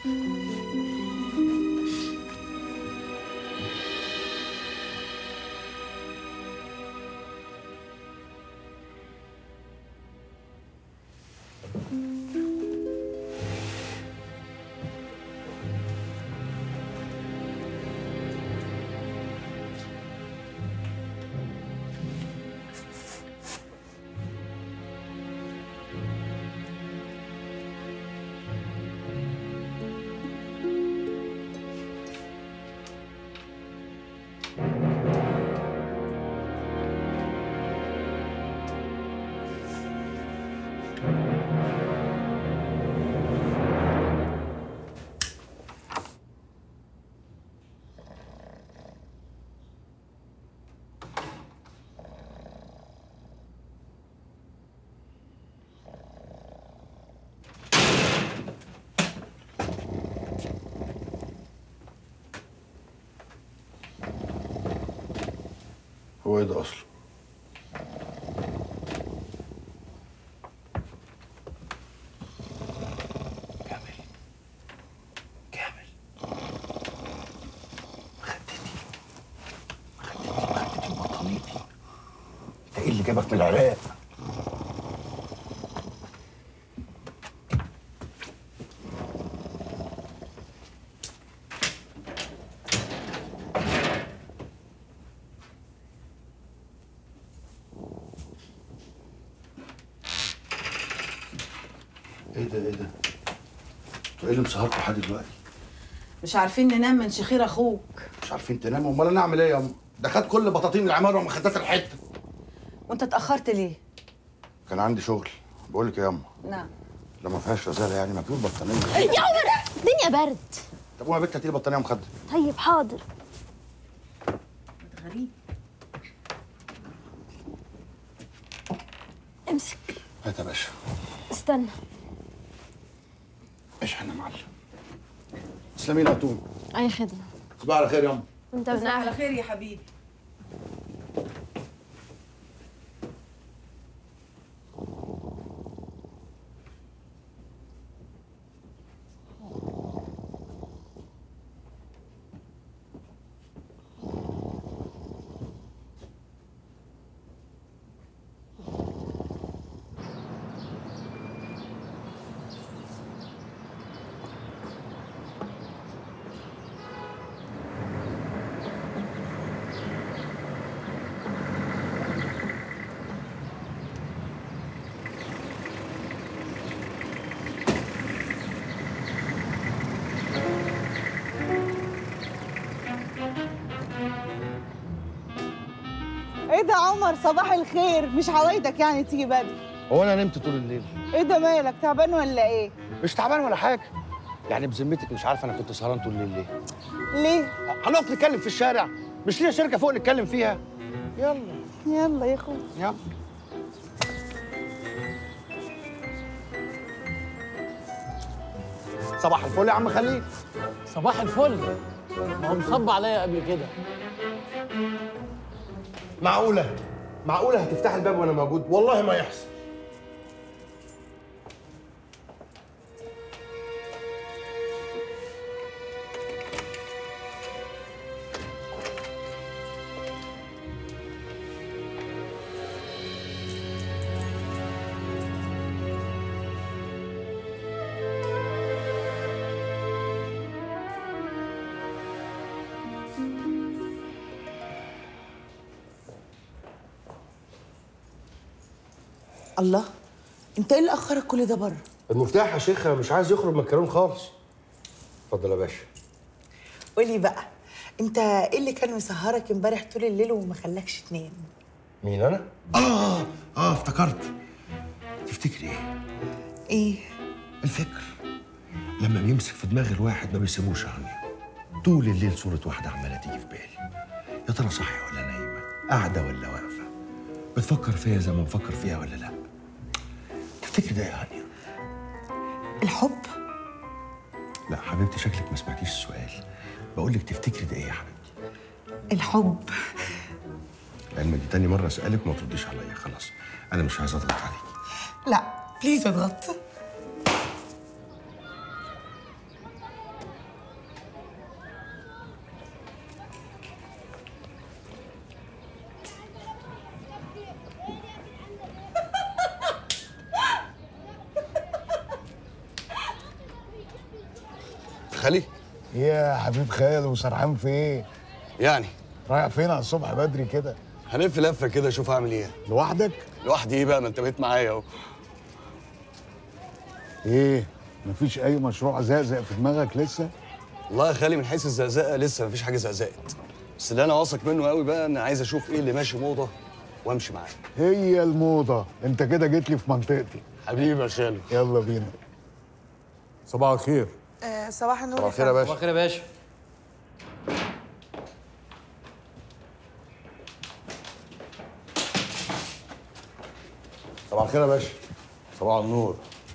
هو ايه ده اصلا كامل مخدتي مخدتي مخدتي وبطانيتي انت ايه اللي جابك من العراق؟ ايه ده ايه ده انتوا ايه اللي مسهركوا لحد دلوقتي مش عارفين ننام من شخير اخوك مش عارفين تناموا امال انا اعمل ايه يا ام ده خد كل بطاطين العماره ومخدات الحته وانت اتاخرت ليه كان عندي شغل بقول لك يا ام نعم لو ما فيهاش رزاله يعني ما تجيب بطانيه يا عمر الدنيا برد طب قوم يا بنت هاتي لي بطانيه مخده طيب حاضر غريب امسك هات يا باشا استنى اشحن يا معلم تسلمي لي يا توم اي خدمه تصبح على خير يا ام انت تصبح على بنعمل خير يا حبيبي ايه ده يا عمر صباح الخير مش عوايدك يعني تيجي بدري هو انا نمت طول الليل ايه ده مالك تعبان ولا ايه مش تعبان ولا حاجه يعني بذمتك مش عارفه انا كنت سهران طول الليل ليه ليه هنقف نتكلم في الشارع مش لينا شركه فوق نتكلم فيها يلا يلا يا اخويا يلا صباح الفل يا عم خليل صباح الفل ما هو مصب عليا قبل كده معقوله معقوله هتفتح الباب وانا موجود والله ما يحصل الله انت ايه اللي اخرك كل ده بره المفتاح يا شيخه مش عايز يخرج من الكالون خالص اتفضل يا باشا قولي بقى انت ايه اللي كان مسهرك امبارح طول الليل وما خلاكش تنام مين انا اه اه افتكرت تفتكري ايه ايه الفكر لما بيمسك في دماغ الواحد ما بيسيبوش عنه طول الليل صورة واحدة عمالة تيجي في بالي يا ترى صاحية ولا نايمة قاعدة ولا واقفة بتفكر فيا زي ما بفكر فيها ولا لا تفتكري ده يا هانيا الحب لا حبيبتي شكلك ما سمعتيش السؤال بقول لك تفتكري ده ايه يا حبيبتي الحب لعلمك دي تاني مرة اسألك وما ترديش عليا خلاص أنا مش عايز أضغط عليك لا بليز اضغط خالي يا حبيب خال وسرحان في ايه؟ يعني رايح فين على الصبح بدري كده؟ هلف لفه كده اشوف هعمل ايه لوحدك؟ لوحدي ايه بقى ما انت بقيت معايا اهو ايه؟ مفيش أي مشروع زقزق في دماغك لسه؟ والله يا خالي من حيث الزقزقه لسه مفيش حاجه زقزقت بس اللي انا واثق منه قوي بقى ان عايز اشوف ايه اللي ماشي موضه وامشي معاه هي الموضة، أنت كده جيت لي في منطقتي، حبيبي يا شالو يلا بينا. صباح الخير آه صباح النور صباح الخير يا باشا خير يا باشا صباح الخير يا باشا صباح النور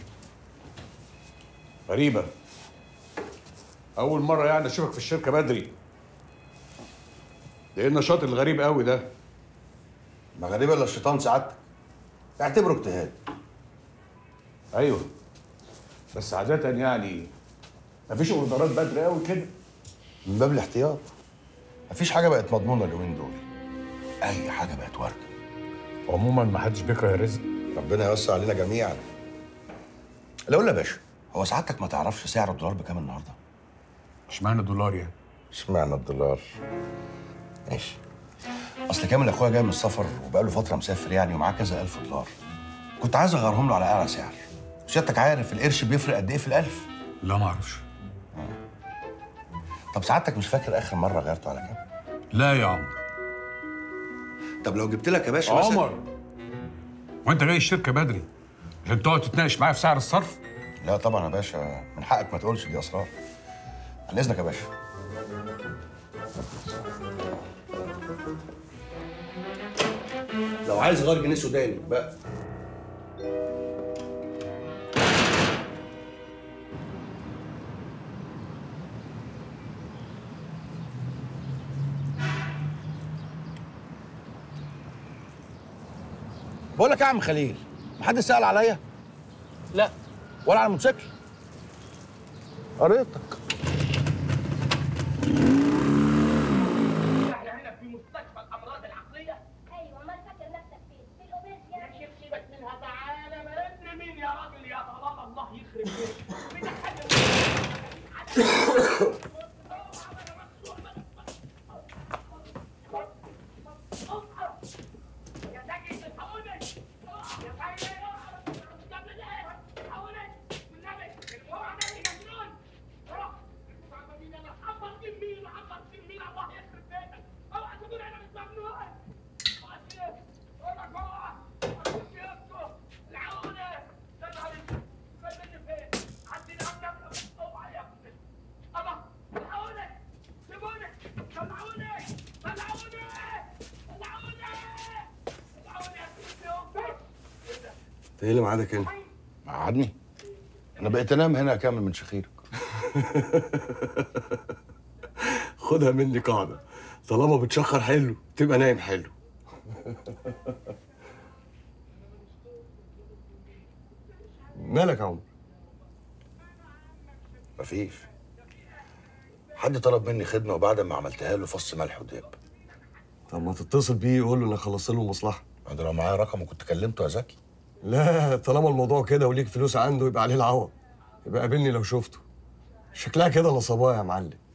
غريبة أول مرة يعني أشوفك في الشركة بدري ده إيه النشاط الغريب قوي ده ما غريبه الا الشيطان سعادتك اعتبره اجتهاد أيوه بس عادة يعني مفيش أوردرات بدري قوي كده من باب الاحتياط مفيش حاجه بقت مضمونه اليومين دول اي حاجه بقت ورده عموما ما حدش بيكره الرزق ربنا يوسع علينا جميعا الاول يا باشا هو سعادتك ما تعرفش سعر الدولار بكام النهارده اشمعنى دولار يعني اشمعنى الدولار ماشي اصل كامل اخويا جاي من السفر وبقاله فتره مسافر يعني ومعاه كذا الف دولار كنت عايز اغيرهم له على اعلى سعر سيادتك عارف القرش بيفرق قد ايه في الالف لا ما اعرفش طب سعادتك مش فاكر اخر مره غيرته على كام لا يا عمر طب لو جبت لك يا باشا مثلا عمر وانت جاي الشركة بدري عشان تقعد تتناقش معايا في سعر الصرف لا طبعا يا باشا من حقك ما تقولش دي اسرار عن اذنك يا باشا لو عايز غير جنيه سوداني بقى بقول لك إيه يا عم خليل محدش سأل عليا لا ولا على الموتوسيكل قريتك احنا هنا في مستشفى الامراض العقليه ايوه ما فاكر نفسك فين في الاوبيس يا شيخ سيبك منها تعالى ما ادري مين يا راجل يا طلال الله يخرب بيتك بدك يا زكي الحقوني يا سيدي يا ابن ايه الحقوني والنبي الموضوع ده مجنون روح انا حبط مين حبط مين الله يخرب بيتك اوعى تقول انا مش ممنوع انت ايه اللي معادك هنا قعدني انا بقيت انام هنا اكمل من شخيرك خدها مني قاعده طالما بتشخر حلو تبقى نايم حلو مالك يا عمر مفيش حد طلب مني خدمه وبعد ما عملتها له فص ملح وداب طب ما تتصل بيه يقول له انا خلصت له مصلحه انا لو معايا رقم وكنت كلمته يا زكي لا طالما الموضوع كده وليك فلوس عنده يبقى عليه العوض يبقى قابلني لو شفته شكلها كده نصبايا يا معلم